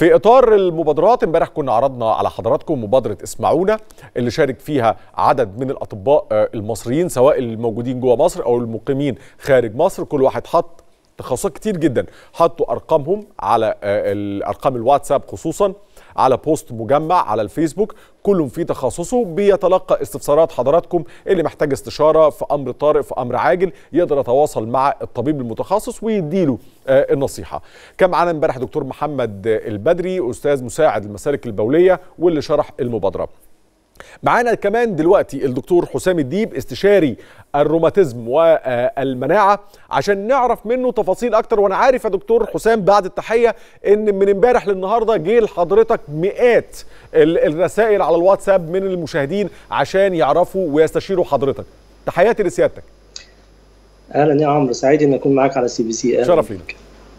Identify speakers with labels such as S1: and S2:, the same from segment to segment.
S1: في اطار المبادرات امبارح كنا عرضنا على حضراتكم مبادره اسمعونا اللي شارك فيها عدد من الاطباء المصريين سواء الموجودين جوه مصر او المقيمين خارج مصر كل واحد حط تخصصات كتير جدا حطوا ارقامهم على ارقام الواتساب خصوصا على بوست مجمع على الفيسبوك كل في تخصصه بيتلقى استفسارات حضراتكم اللي محتاج استشاره في امر طارئ في امر عاجل يقدر يتواصل مع الطبيب المتخصص ويديله النصيحه كان معانا امبارح دكتور محمد البدري استاذ مساعد المسالك البوليه واللي شرح المبادره معانا كمان دلوقتي الدكتور حسام الديب استشاري الروماتيزم والمناعه عشان نعرف منه تفاصيل اكتر وانا عارف يا دكتور حسام بعد التحيه ان من امبارح للنهارده جه لحضرتك مئات الرسائل على الواتساب من المشاهدين عشان يعرفوا ويستشيروا حضرتك تحياتي لسيادتك
S2: اهلا يا عمرو سعيد ان اكون معاك على سي بي سي
S1: شرف ليك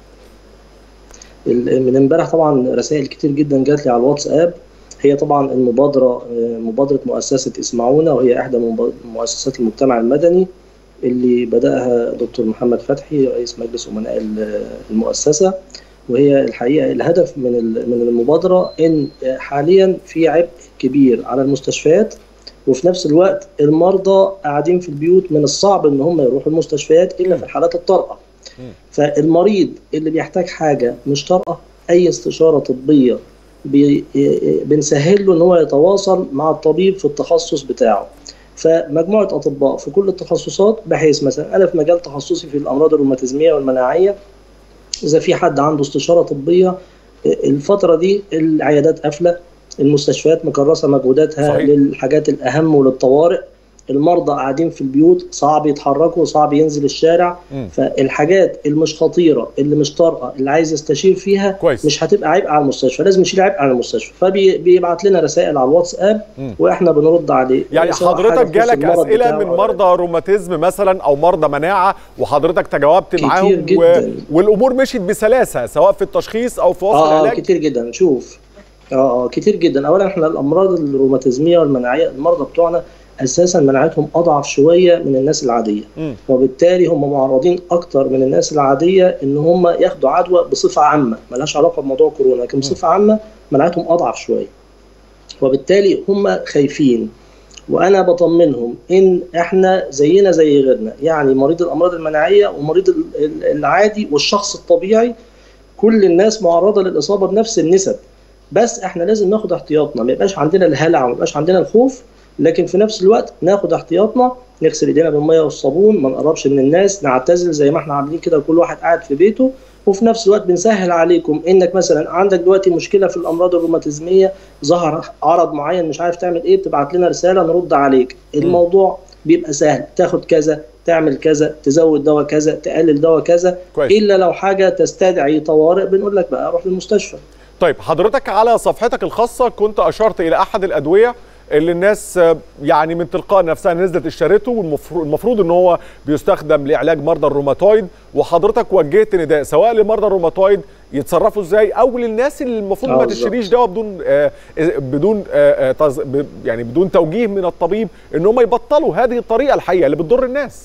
S2: من امبارح طبعا رسائل كتير جدا جات لي على الواتساب هي طبعا المبادرة مبادرة مؤسسة اسمعونا وهي إحدى مؤسسات المجتمع المدني اللي بدأها دكتور محمد فتحي رئيس مجلس أمناء المؤسسة وهي الحقيقة الهدف من من المبادرة إن حاليا في عبء كبير على المستشفيات وفي نفس الوقت المرضى قاعدين في البيوت من الصعب إن هم يروحوا المستشفيات إلا في الحالات الطارئة فالمريض اللي بيحتاج حاجة مش طارئة أي استشارة طبية بنسهل له ان هو يتواصل مع الطبيب في التخصص بتاعه فمجموعه اطباء في كل التخصصات بحيث مثلا انا في مجال تخصصي في الامراض الروماتيزميه والمناعيه اذا في حد عنده استشاره طبيه الفتره دي العيادات قافله المستشفيات مكرسه مجهوداتها صحيح. للحاجات الاهم وللطوارئ المرضى قاعدين في البيوت صعب يتحركوا صعب ينزل الشارع م. فالحاجات اللي مش خطيره اللي مش طارئه اللي عايز يستشير فيها
S1: كويس.
S2: مش هتبقى عبء على المستشفى لازم يشيل عبء على المستشفى فبيبعت لنا رسائل على الواتساب م. واحنا بنرد عليه
S1: يعني حضرتك جالك اسئله من مرضى روماتيزم مثلا او مرضى مناعه وحضرتك تجاوبت معاهم
S2: جداً.
S1: و... والامور مشيت بسلاسه سواء في التشخيص او في وصف
S2: آه
S1: العلاج
S2: كتير جدا شوف اه اه كتير جدا اولا احنا الامراض الروماتيزميه والمناعيه المرضى بتوعنا اساسا مناعتهم اضعف شويه من الناس العاديه
S1: م.
S2: وبالتالي هم معرضين اكتر من الناس العاديه ان هم ياخدوا عدوى بصفه عامه ملهاش علاقه بموضوع كورونا لكن بصفه عامه مناعتهم اضعف شويه وبالتالي هم خايفين وانا بطمنهم ان احنا زينا زي غيرنا يعني مريض الامراض المناعيه ومريض العادي والشخص الطبيعي كل الناس معرضه للاصابه بنفس النسب بس احنا لازم ناخد احتياطنا ما يبقاش عندنا الهلع وما يبقاش عندنا الخوف لكن في نفس الوقت ناخد احتياطنا نغسل ايدينا بالميه والصابون ما نقربش من الناس نعتزل زي ما احنا عاملين كده كل واحد قاعد في بيته وفي نفس الوقت بنسهل عليكم انك مثلا عندك دلوقتي مشكله في الامراض الروماتيزميه ظهر عرض معين مش عارف تعمل ايه بتبعت لنا رساله نرد عليك الموضوع بيبقى سهل تاخد كذا تعمل كذا تزود دواء كذا تقلل دواء كذا
S1: كويس.
S2: الا لو حاجه تستدعي طوارئ بنقول لك بقى روح للمستشفى
S1: طيب حضرتك على صفحتك الخاصه كنت اشرت الى احد الادويه اللي الناس يعني من تلقاء نفسها نزلت اشترته والمفروض ان هو بيستخدم لعلاج مرضى الروماتويد وحضرتك وجهت نداء سواء لمرضى الروماتويد يتصرفوا ازاي او للناس اللي المفروض ما تشتريش دواء بدون آه بدون آه يعني بدون توجيه من الطبيب ان هم يبطلوا هذه الطريقه الحقيقه اللي بتضر الناس.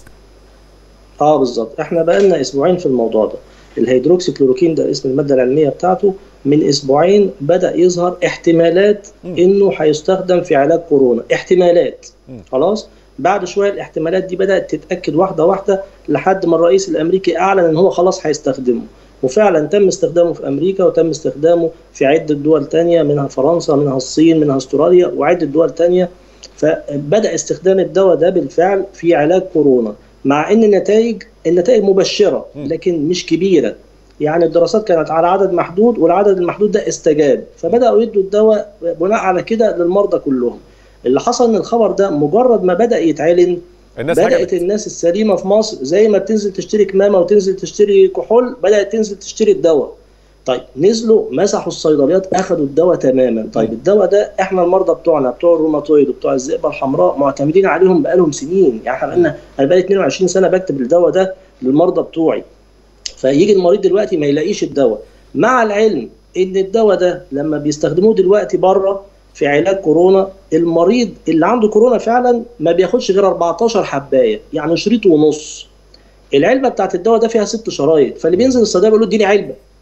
S2: اه بالظبط احنا بقى لنا اسبوعين في الموضوع ده الهيدروكسي كلوروكين ده اسم الماده العلميه بتاعته من اسبوعين بدا يظهر احتمالات م. انه هيستخدم في علاج كورونا احتمالات م. خلاص بعد شويه الاحتمالات دي بدات تتاكد واحده واحده لحد ما الرئيس الامريكي اعلن ان هو خلاص هيستخدمه وفعلا تم استخدامه في امريكا وتم استخدامه في عده دول تانية منها فرنسا منها الصين منها استراليا وعده دول تانية فبدا استخدام الدواء ده بالفعل في علاج كورونا مع ان النتائج النتائج مبشره لكن مش كبيره يعني الدراسات كانت على عدد محدود والعدد المحدود ده استجاب فبداوا يدوا الدواء بناء على كده للمرضى كلهم اللي حصل ان الخبر ده مجرد ما بدا يتعلن
S1: الناس
S2: بدات
S1: عجبت.
S2: الناس السليمه في مصر زي ما بتنزل تشتري كمامه وتنزل تشتري كحول بدات تنزل تشتري الدواء طيب نزلوا مسحوا الصيدليات اخذوا الدواء تماما طيب الدواء ده احنا المرضى بتوعنا بتوع الروماتويد وبتوع الذئبه الحمراء معتمدين عليهم بقالهم سنين يعني احنا بقالنا انا بقالي 22 سنه بكتب الدواء ده للمرضى بتوعي فيجي المريض دلوقتي ما يلاقيش الدواء مع العلم ان الدواء ده لما بيستخدموه دلوقتي بره في علاج كورونا المريض اللي عنده كورونا فعلا ما بياخدش غير 14 حبايه يعني شريط ونص العلبه بتاعت الدواء ده فيها ست شرايط فاللي بينزل الصيدليه بيقول له اديني علبه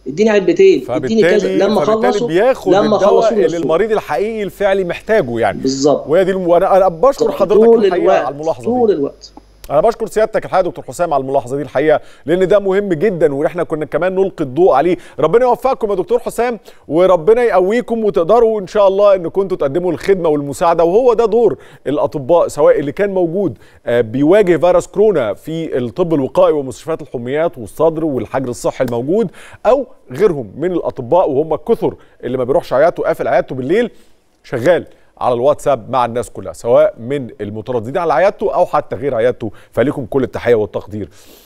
S2: اديني علبتين اديني كذا
S1: فبالتالي
S2: لما
S1: فبالتالي
S2: خلصوا
S1: بياخد
S2: لما
S1: الدواء
S2: خلصوا
S1: اللي
S2: نفسهم.
S1: المريض الحقيقي الفعلي محتاجه يعني
S2: بالظبط
S1: وهي دي الم... وانا انا بشكر حضرتك
S2: طول
S1: الحقيقه
S2: الوقت
S1: على الملاحظه
S2: طول
S1: دي
S2: الوقت
S1: انا بشكر سيادتك الحقيقه دكتور حسام على الملاحظه دي الحقيقه لان ده مهم جدا واحنا كنا كمان نلقي الضوء عليه ربنا يوفقكم يا دكتور حسام وربنا يقويكم وتقدروا ان شاء الله ان كنتوا تقدموا الخدمه والمساعده وهو ده دور الاطباء سواء اللي كان موجود آه، بيواجه فيروس كورونا في الطب الوقائي ومستشفيات الحميات والصدر والحجر الصحي الموجود او غيرهم من الاطباء وهم الكثر اللي ما بيروحش عيادته قافل عيادته بالليل شغال على الواتساب مع الناس كلها سواء من المترددين على عيادته او حتى غير عيادته فليكم كل التحيه والتقدير